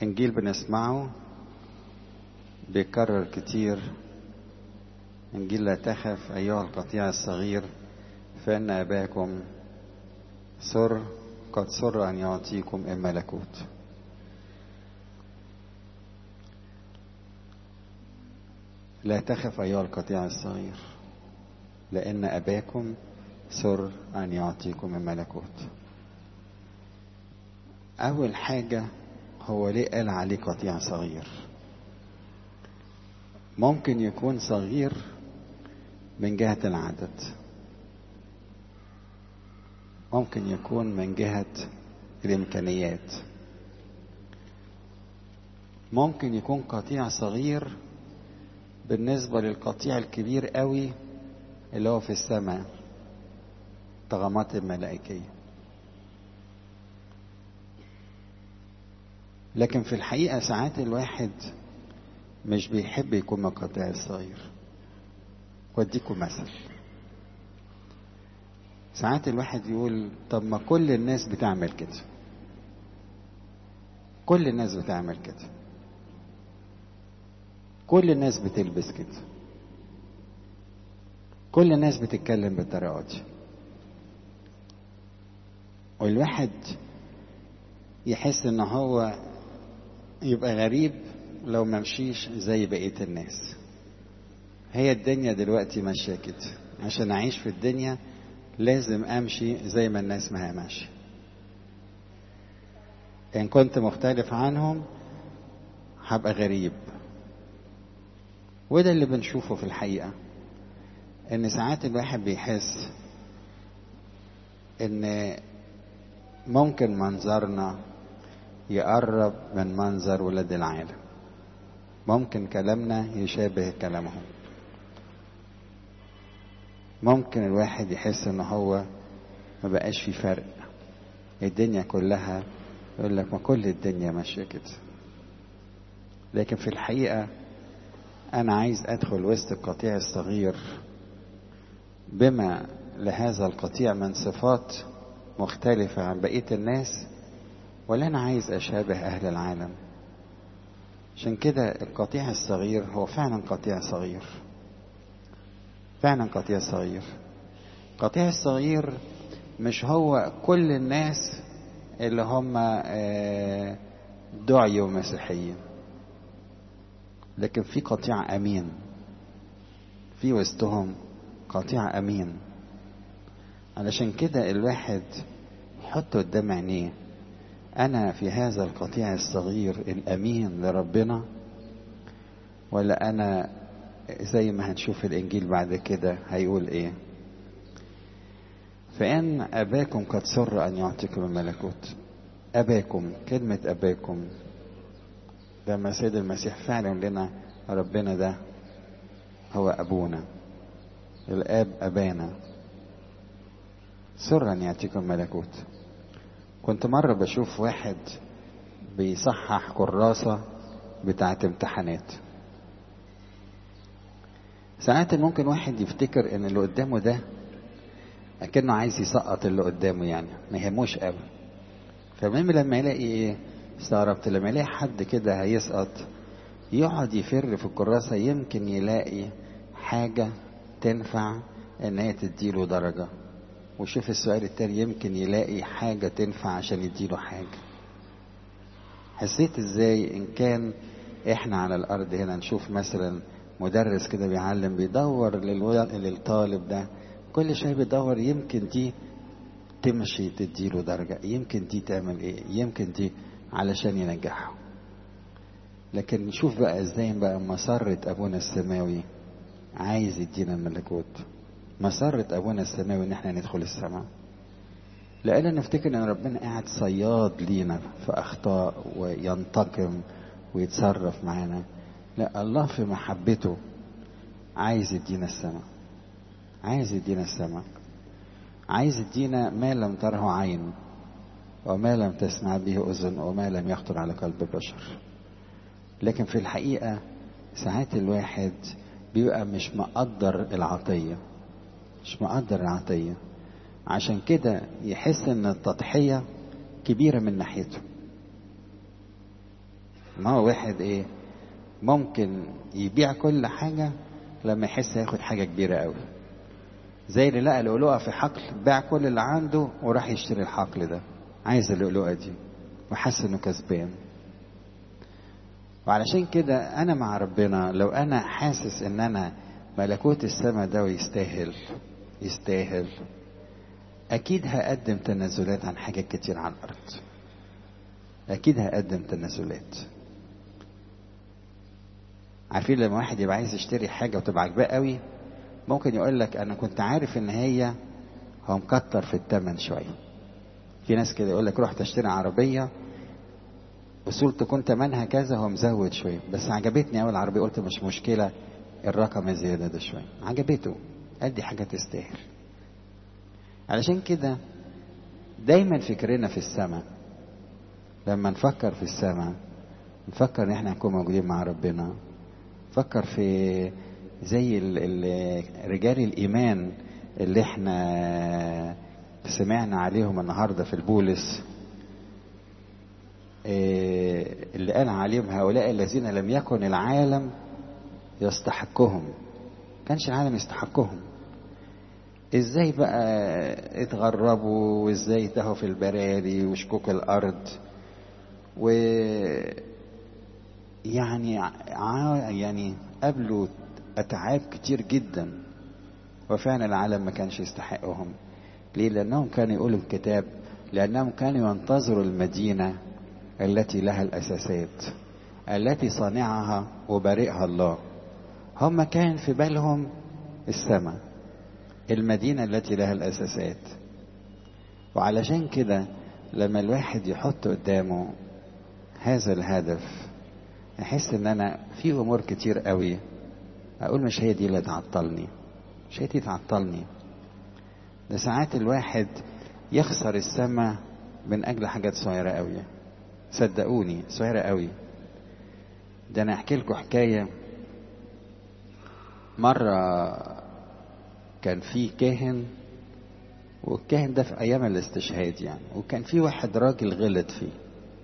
إنجيل بنسمعه بيكرر كتير إنجيل لا تخف أيها القطيع الصغير فإن أباكم سر قد سر أن يعطيكم الملكوت لا تخف أيها القطيع الصغير لأن أباكم سر أن يعطيكم الملكوت أول حاجة هو ليه قال عليه قطيع صغير ممكن يكون صغير من جهة العدد ممكن يكون من جهة الإمكانيات ممكن يكون قطيع صغير بالنسبة للقطيع الكبير قوي اللي هو في السماء طغمات الملائكية لكن في الحقيقة ساعات الواحد مش بيحب يكون من القطيع الصغير واديكم مثل ساعات الواحد يقول طب ما كل الناس بتعمل كده كل الناس بتعمل كده كل الناس بتلبس كده كل الناس بتتكلم بالطريقة دي والواحد يحس ان هو يبقى غريب لو ما مشيش زي بقية الناس هي الدنيا دلوقتي ماشية كده عشان أعيش في الدنيا لازم أمشي زي ما الناس ما هي ماشية إن كنت مختلف عنهم هبقى غريب وده اللي بنشوفه في الحقيقة إن ساعات الواحد بيحس إن ممكن منظرنا يقرب من منظر ولاد العالم ممكن كلامنا يشابه كلامهم ممكن الواحد يحس ان هو ما بقاش في فرق الدنيا كلها يقول لك ما كل الدنيا ماشيه كده لكن في الحقيقه انا عايز ادخل وسط القطيع الصغير بما لهذا القطيع من صفات مختلفه عن بقيه الناس ولا انا عايز اشابه اهل العالم عشان كده القطيع الصغير هو فعلا قطيع صغير فعلا قطيع صغير القطيع الصغير مش هو كل الناس اللي هم دعيوا مسيحيين لكن في قطيع امين في وسطهم قطيع امين علشان كده الواحد يحط قدام عينيه أنا في هذا القطيع الصغير الأمين لربنا ولا أنا زي ما هنشوف الإنجيل بعد كده هيقول إيه فإن أباكم قد سر أن يعطيكم الملكوت أباكم كلمة أباكم لما سيد المسيح فعلا لنا ربنا ده هو أبونا الآب أبانا سر أن يعطيكم الملكوت كنت مرة بشوف واحد بيصحح كراسة بتاعة امتحانات ساعات ممكن واحد يفتكر ان اللي قدامه ده اكنه عايز يسقط اللي قدامه يعني ما يهموش قوي فالمهم لما يلاقي ايه استغربت لما يلاقي حد كده هيسقط يقعد يفر في الكراسة يمكن يلاقي حاجة تنفع ان هي تديله درجة وشوف السؤال التاني يمكن يلاقي حاجة تنفع عشان يديله حاجة حسيت ازاي ان كان احنا على الارض هنا نشوف مثلا مدرس كده بيعلم بيدور للطالب ده كل شوية بيدور يمكن دي تمشي تديله درجة يمكن دي تعمل ايه يمكن دي علشان ينجحه لكن نشوف بقى ازاي بقى مسرة ابونا السماوي عايز يدينا الملكوت مسرة أبونا السماوي إن إحنا ندخل السماء لأن نفتكر إن ربنا قاعد صياد لينا في أخطاء وينتقم ويتصرف معانا لا الله في محبته عايز يدينا السماء عايز يدينا السماء عايز يدينا ما لم تره عين وما لم تسمع به أذن وما لم يخطر على قلب بشر لكن في الحقيقة ساعات الواحد بيبقى مش مقدر العطيه مش مقدر العطية عشان كده يحس ان التضحية كبيرة من ناحيته ما هو واحد ايه ممكن يبيع كل حاجة لما يحس ياخد حاجة كبيرة قوي زي اللي لقى لؤلؤة في حقل باع كل اللي عنده وراح يشتري الحقل ده عايز اللؤلؤة دي وحس انه كسبان وعلشان كده انا مع ربنا لو انا حاسس ان انا ملكوت السماء ده ويستاهل يستاهل اكيد هقدم تنازلات عن حاجات كتير على الارض اكيد هقدم تنازلات عارفين لما واحد يبقى عايز يشتري حاجه وتبقى عاجباه قوي ممكن يقول لك انا كنت عارف ان هي هو مكتر في الثمن شويه في ناس كده يقول لك رحت اشتري عربيه اصول تكون ثمنها كذا هو مزود شويه بس عجبتني قوي العربيه قلت مش مشكله الرقم الزياده ده شويه عجبته قال دي حاجه تستاهل علشان كده دايما فكرنا في السماء لما نفكر في السماء نفكر ان احنا نكون موجودين مع ربنا نفكر في زي ال ال رجال الايمان اللي احنا سمعنا عليهم النهارده في البولس اللي قال عليهم هؤلاء الذين لم يكن العالم يستحقهم كانش العالم يستحقهم ازاي بقى اتغربوا وازاي تهوا في البراري وشكوك الارض و يعني يعني قابلوا اتعاب كتير جدا وفعلا العالم ما كانش يستحقهم ليه لانهم كانوا يقولوا الكتاب لانهم كانوا ينتظروا المدينه التي لها الاساسات التي صانعها وبارئها الله هم كان في بالهم السماء المدينة التي لها الأساسات وعلشان كده لما الواحد يحط قدامه هذا الهدف يحس ان انا في امور كتير قوي اقول مش هي دي اللي تعطلني مش هي دي تعطلني ده ساعات الواحد يخسر السماء من اجل حاجات صغيرة قوي صدقوني صغيرة قوي ده انا احكي لكم حكاية مرة كان في كاهن والكاهن ده في ايام الاستشهاد يعني وكان في واحد راجل غلط فيه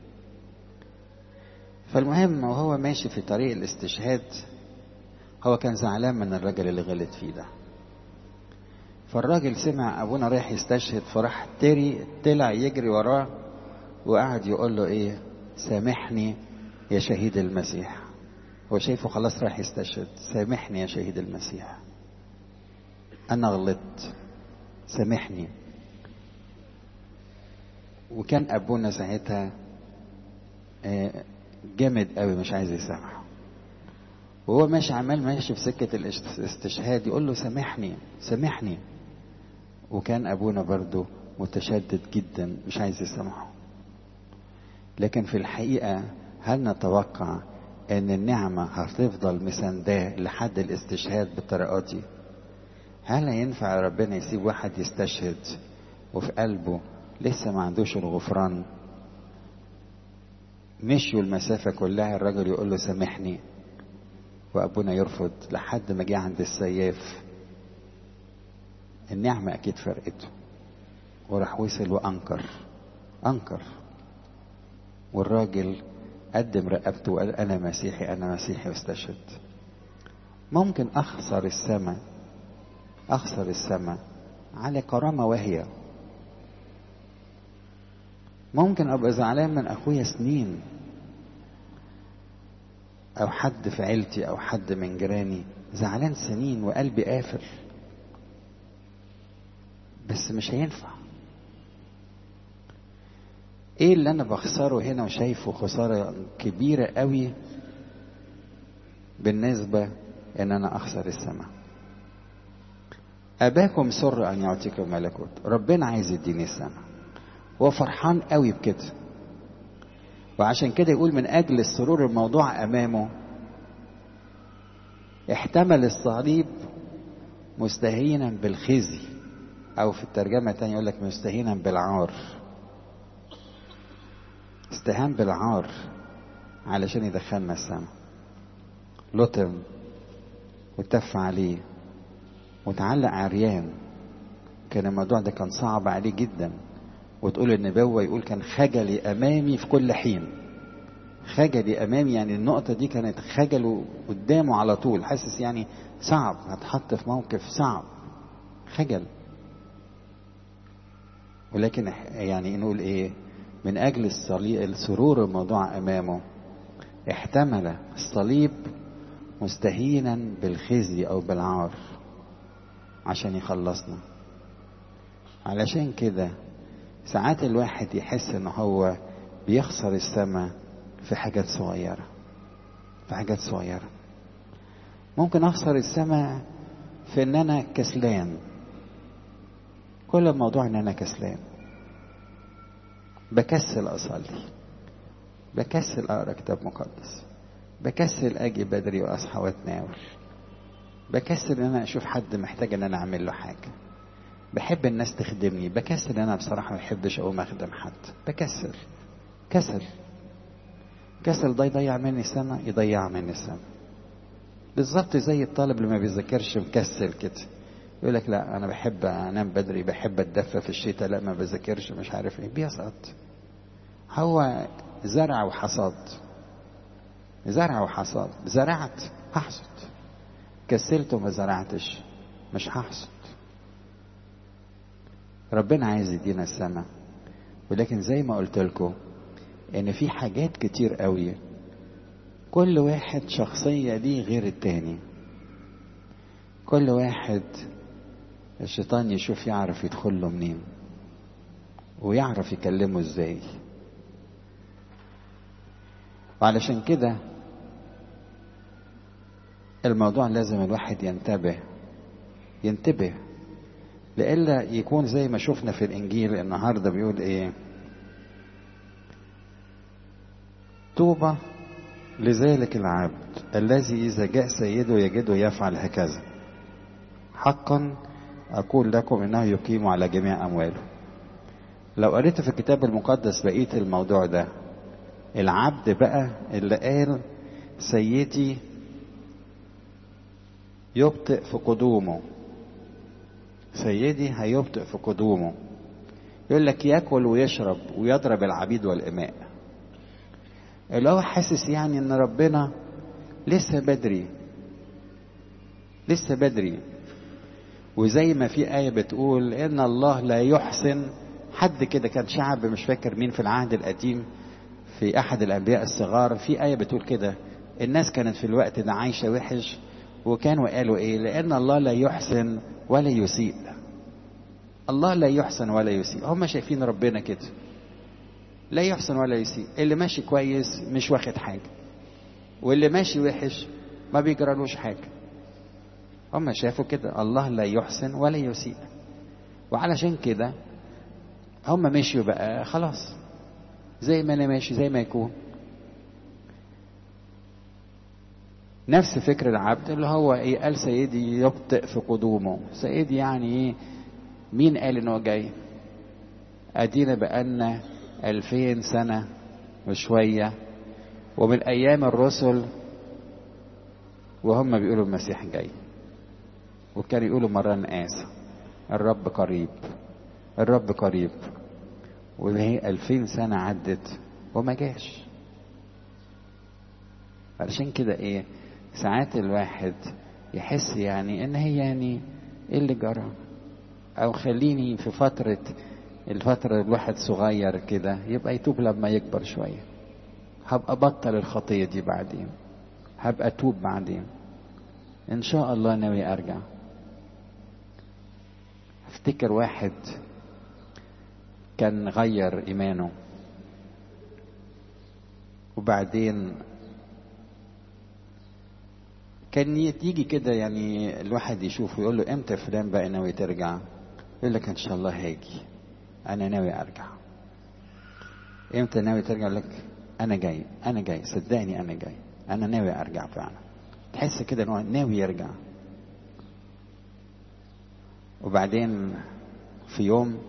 فالمهم وهو ماشي في طريق الاستشهاد هو كان زعلان من الراجل اللي غلط فيه ده فالراجل سمع ابونا رايح يستشهد فراح تري طلع يجري وراه وقعد يقول له ايه سامحني يا شهيد المسيح هو شايفه خلاص راح يستشهد سامحني يا شهيد المسيح انا غلطت سامحني وكان ابونا ساعتها جامد قوي مش عايز يسامحه وهو ماشي عمال ماشي في سكة الاستشهاد يقول له سامحني سامحني وكان أبونا برضه متشدد جدا مش عايز يسامحه لكن في الحقيقة هل نتوقع أن النعمة هتفضل مسانداه لحد الاستشهاد بالطريقة دي؟ هل ينفع ربنا يسيب واحد يستشهد وفي قلبه لسه ما عندوش الغفران مشيوا المسافة كلها الراجل يقول له سامحني وأبونا يرفض لحد ما جه عند السياف النعمة أكيد فرقته وراح وصل وأنكر أنكر والراجل قدم رقبته وقال أنا مسيحي أنا مسيحي واستشهد ممكن أخسر السماء أخسر السماء على كرامة وهي ممكن أبقى زعلان من أخويا سنين أو حد في عيلتي أو حد من جيراني زعلان سنين وقلبي قافل بس مش هينفع ايه اللي انا بخسره هنا وشايفه خسارة كبيرة قوي بالنسبة ان انا اخسر السماء اباكم سر ان يعطيكم الملكوت ربنا عايز يديني السماء هو فرحان قوي بكده وعشان كده يقول من اجل السرور الموضوع امامه احتمل الصليب مستهينا بالخزي او في الترجمه الثانيه يقول لك مستهينا بالعار استهان بالعار علشان يدخلنا السماء لطم وتف عليه وتعلق عريان كان الموضوع ده كان صعب عليه جدا وتقول النبوة يقول كان خجلي أمامي في كل حين خجلي امامي يعني النقطه دي كانت خجله قدامه على طول حاسس يعني صعب هتحط في موقف صعب خجل ولكن يعني نقول ايه من اجل الصليب السرور الموضوع امامه احتمل الصليب مستهينا بالخزي او بالعار عشان يخلصنا علشان كده ساعات الواحد يحس ان هو بيخسر السماء في حاجات صغيرة في حاجات صغيرة ممكن اخسر السماء في ان انا كسلان كل الموضوع ان انا كسلان بكسل اصلي بكسل اقرا كتاب مقدس بكسل اجي بدري واصحى واتناول بكسل ان انا اشوف حد محتاج ان انا اعمل له حاجه بحب الناس تخدمني بكسل ان انا بصراحه ما بحبش اقوم اخدم حد بكسل كسل كسل ده يضيع مني سنه يضيع مني سنه بالظبط زي الطالب اللي ما بيذاكرش مكسل كده يقول لك لا انا بحب انام بدري بحب اتدفى في الشتاء لا ما بذاكرش مش عارف ايه بيسقط هو زرع وحصاد زرع وحصاد زرعت هحصد كسلت وما زرعتش مش هحصد ربنا عايز يدينا السماء ولكن زي ما قلت لكم ان في حاجات كتير قوي كل واحد شخصية ليه غير التاني كل واحد الشيطان يشوف يعرف يدخل له منين ويعرف يكلمه ازاي وعلشان كده الموضوع لازم الواحد ينتبه ينتبه لئلا يكون زي ما شفنا في الانجيل النهارده بيقول ايه طوبى لذلك العبد الذي اذا جاء سيده يجده يفعل هكذا حقا اقول لكم انه يقيم على جميع امواله لو قريت في الكتاب المقدس بقيه الموضوع ده العبد بقى اللي قال سيدي يبطئ في قدومه سيدي هيبطئ في قدومه يقول لك ياكل ويشرب ويضرب العبيد والإماء اللي هو حاسس يعني ان ربنا لسه بدري لسه بدري وزي ما في آية بتقول إن الله لا يحسن حد كده كان شعب مش فاكر مين في العهد القديم في أحد الأنبياء الصغار في آية بتقول كده الناس كانت في الوقت ده عايشة وحش وكانوا قالوا إيه لأن الله لا يحسن ولا يسيء الله لا يحسن ولا يسيء هم شايفين ربنا كده لا يحسن ولا يسيء اللي ماشي كويس مش واخد حاجة واللي ماشي وحش ما بيجرالوش حاجة هم شافوا كده الله لا يحسن ولا يسيء وعلشان كده هم مشيوا بقى خلاص زي ما انا ماشي زي ما يكون نفس فكر العبد اللي هو ايه قال سيدي يبطئ في قدومه سيدي يعني ايه مين قال انه جاي ادينا بقالنا الفين سنة وشوية ومن ايام الرسل وهم بيقولوا المسيح جاي وكانوا يقولوا مرة نقاس الرب قريب الرب قريب وهي ألفين سنة عدت وما جاش علشان كده ايه ساعات الواحد يحس يعني ان هي يعني ايه اللي جرى او خليني في فترة الفترة الواحد صغير كده يبقى يتوب لما يكبر شوية هبقى بطل الخطية دي بعدين هبقى توب بعدين ان شاء الله ناوي ارجع افتكر واحد كان غير ايمانه وبعدين كان يجي كده يعني الواحد يشوفه يقول له امتى فلان بقى ناوي ترجع يقول لك ان شاء الله هاجي انا ناوي ارجع امتى ناوي ترجع لك انا جاي انا جاي صدقني انا جاي انا ناوي ارجع فعلا تحس كده ان هو ناوي يرجع وبعدين في يوم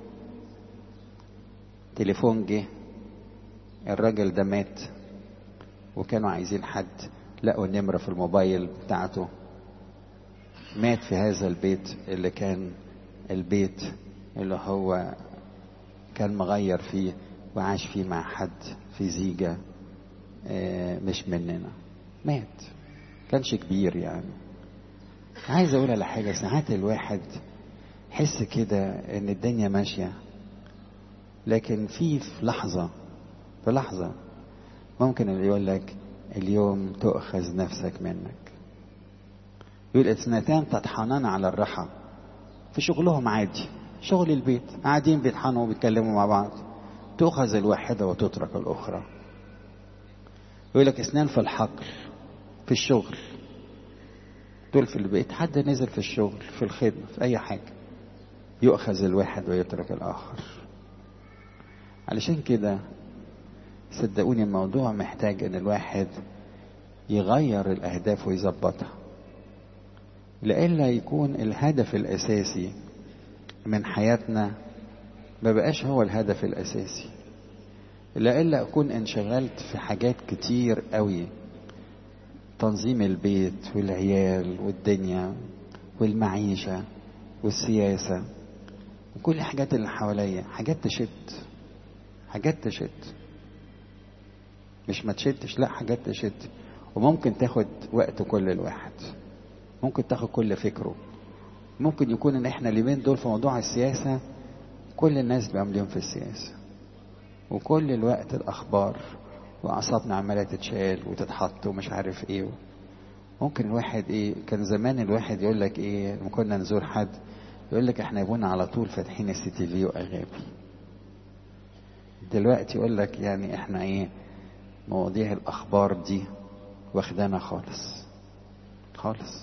تليفون جه الراجل ده مات وكانوا عايزين حد لقوا النمرة في الموبايل بتاعته مات في هذا البيت اللي كان البيت اللي هو كان مغير فيه وعاش فيه مع حد في زيجة مش مننا مات كانش كبير يعني عايز اقول على حاجة ساعات الواحد حس كده ان الدنيا ماشية لكن في في لحظة في لحظة ممكن اللي يقول لك اليوم تؤخذ نفسك منك يقول اثنتان تطحنان على الرحى في شغلهم عادي شغل البيت قاعدين بيطحنوا وبيتكلموا مع بعض تؤخذ الواحدة وتترك الأخرى يقول لك اثنان في الحقل في الشغل دول في البيت حد نزل في الشغل في الخدمة في أي حاجة يؤخذ الواحد ويترك الآخر علشان كده صدقوني الموضوع محتاج ان الواحد يغير الاهداف ويظبطها لئلا يكون الهدف الاساسي من حياتنا ما بقاش هو الهدف الاساسي لئلا اكون انشغلت في حاجات كتير قوي تنظيم البيت والعيال والدنيا والمعيشة والسياسة وكل الحاجات اللي حواليا حاجات تشد حاجات تشد مش ما تشدش لا حاجات تشد وممكن تاخد وقت كل الواحد ممكن تاخد كل فكره ممكن يكون ان احنا اليومين دول في موضوع السياسة كل الناس بيعملون في السياسة وكل الوقت الاخبار واعصابنا عمالة تتشال وتتحط ومش عارف ايه ممكن الواحد ايه كان زمان الواحد يقول لك ايه لما كنا نزور حد يقول لك احنا ابونا على طول فاتحين السي تي في واغاني دلوقتي يقول لك يعني احنا ايه مواضيع الاخبار دي واخدانا خالص خالص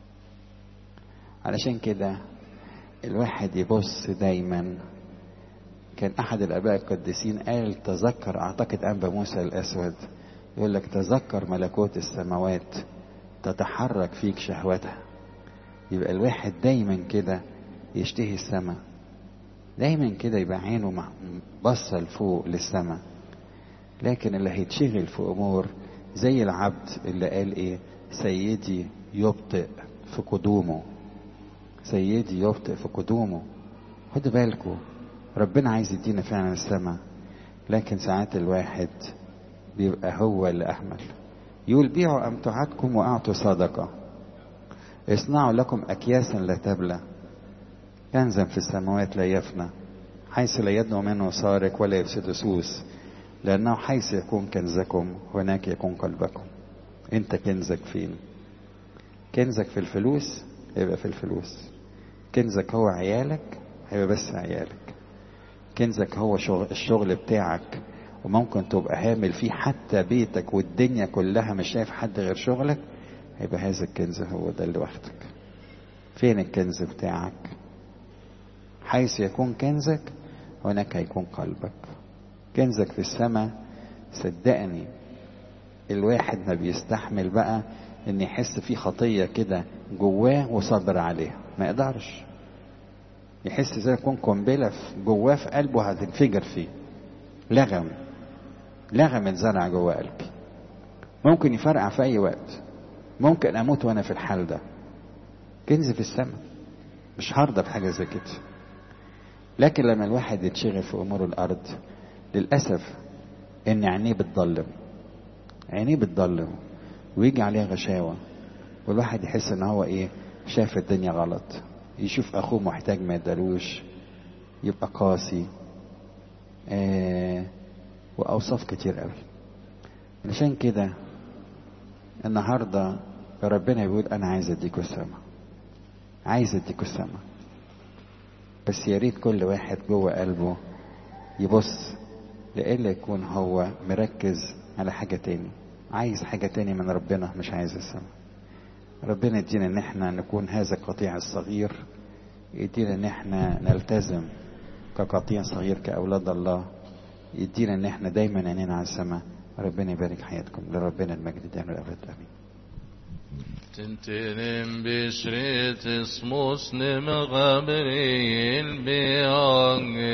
علشان كده الواحد يبص دايما كان احد الاباء القديسين قال تذكر اعتقد انبا موسى الاسود يقول لك تذكر ملكوت السماوات تتحرك فيك شهوتها يبقى الواحد دايما كده يشتهي السماء دايما كده يبقى عينه بصة لفوق للسماء لكن اللي هيتشغل في امور زي العبد اللي قال ايه سيدي يبطئ في قدومه سيدي يبطئ في قدومه خدوا بالكم ربنا عايز يدينا فعلا السماء لكن ساعات الواحد بيبقى هو اللي اهمل يقول بيعوا امتعتكم واعطوا صدقه اصنعوا لكم اكياسا لا تبلى كنزا في السماوات لا يفنى حيث لا يدنو منه سارق ولا يفسد سوس لأنه حيث يكون كنزكم هناك يكون قلبكم أنت كنزك فين كنزك في الفلوس هيبقى في الفلوس كنزك هو عيالك هيبقى بس عيالك كنزك هو شغل الشغل بتاعك وممكن تبقى هامل فيه حتى بيتك والدنيا كلها مش شايف حد غير شغلك هيبقى هذا الكنز هو ده اللي واخدك فين الكنز بتاعك حيث يكون كنزك هناك هيكون قلبك كنزك في السماء صدقني الواحد ما بيستحمل بقى ان يحس في خطيه كده جواه وصبر عليها ما يقدرش يحس زي يكون قنبله جواه في قلبه هتنفجر فيه لغم لغم اتزرع جوه قلبي ممكن يفرقع في اي وقت ممكن اموت وانا في الحال ده كنز في السماء مش هرضى بحاجه زي كده لكن لما الواحد يتشغل في امور الارض للاسف ان عينيه بتضلم عينيه بتضلم ويجي عليها غشاوه والواحد يحس ان هو ايه شاف الدنيا غلط يشوف اخوه محتاج ما يدالوش يبقى قاسي آه واوصاف كتير قوي علشان كده النهارده ربنا بيقول انا عايز اديكوا السما عايز اديكوا السما بس يا ريت كل واحد جوه قلبه يبص لإلا يكون هو مركز على حاجة تاني عايز حاجة تاني من ربنا مش عايز السماء ربنا يدينا ان احنا نكون هذا القطيع الصغير يدينا ان احنا نلتزم كقطيع صغير كأولاد الله يدينا ان احنا دايما عينينا على السماء ربنا يبارك حياتكم لربنا المجد دائما الابد امين Tintinim bishrit ismus nim Gabriel beang